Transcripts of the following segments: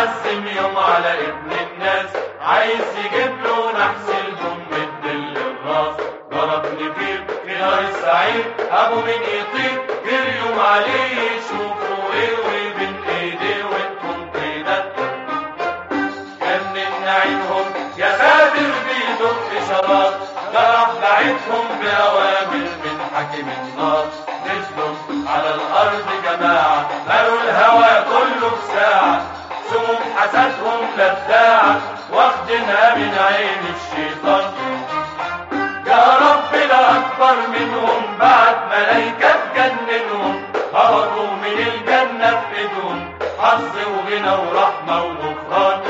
معزم يوم على ابن الناس عايز يجيب له نحس البوم مدل الراس ضربني فيه في نار السعيد ابو من يطير جريوا عليه يشوفوا ايه وبين ايديه وانتم كده جنن عينهم يا ساتر بيدق اشارات جرح بعتهم باوامر من حاكم النار نزلوا على الارض جماعه مالوا الهوى كله في ساعه سموم حسدهم لبداعه واخدينها من عين الشيطان يا رب لا اكبر منهم بعد ملايكه تجننهم هبطوا من الجنه في ايدهم حظ وغنى ورحمه وغفران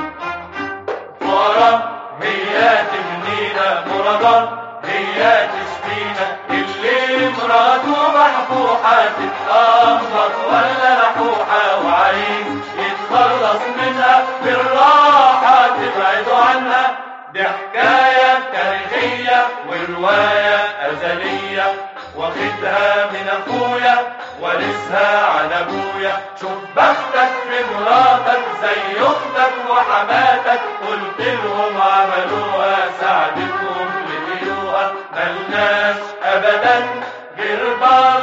فقراء هي تبنينا مرضى هي تشفينا اللي مراته محبوحة تتأمر ولا لحوحة وعايز يتخلص منها بالراحة تبعدوا عنها دي حكاية تاريخية ورواية أزلية واخدها من أخويا وارثها عن أبويا شوف بختك في مراتك زي أختك وحماتك قلت لهم عملوها ساعدتهم لقيوها ملناش أبدا غير بعض